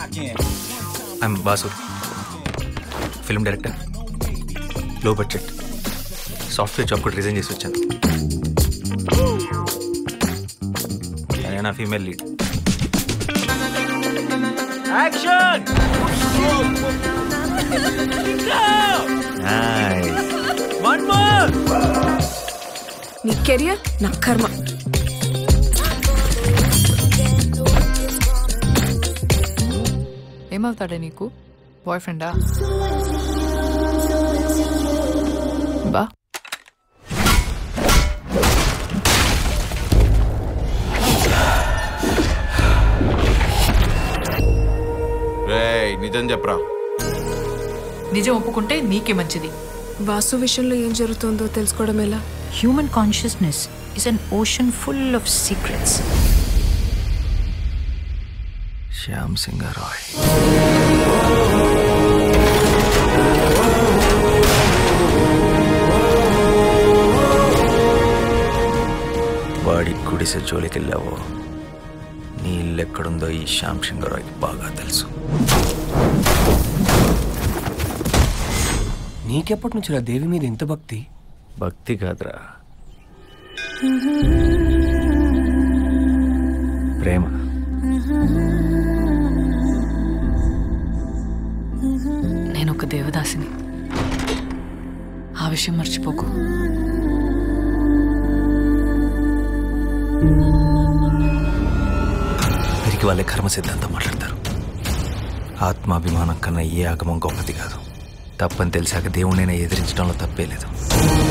I'm Basu film director low budget software job కూడా resign చేసి వచ్చాను నేను నా female lead action one more నీ కెరియర్ నా కర్మ ఏమవుతాడే నీకు బాయ్ ఫ్రెండా బా రేయ్ నిజం చెప్పరా నిజం ఒప్పుకుంటే నీకే మంచిది వాసు విషయంలో ఏం జరుగుతుందో తెలుసుకోవడం ఎలా Human consciousness is an ocean full of secrets. Shyam Singh Roy వాడి గుడిసె జోలికెళ్ళావో నీ ఇల్లు ఎక్కడుందో ఈ శ్యామ్ సింగ్ రాయ్కి బాగా తెలుసు నీకెప్పటి నుంచి దేవి మీద ఇంత భక్తి భక్తి కాదురా ప్రేమ నేను ఒక దేవదాసిని ఆ విషయం మర్చిపోకు వీరికి వాళ్ళే కర్మ సిద్ధాంతం మాట్లాడతారు ఆత్మాభిమానం కన్నా ఏ ఆగమం గొప్పది కాదు తప్పని తెలిసాక దేవుణ్ణైనా ఎదిరించడంలో తప్పే లేదు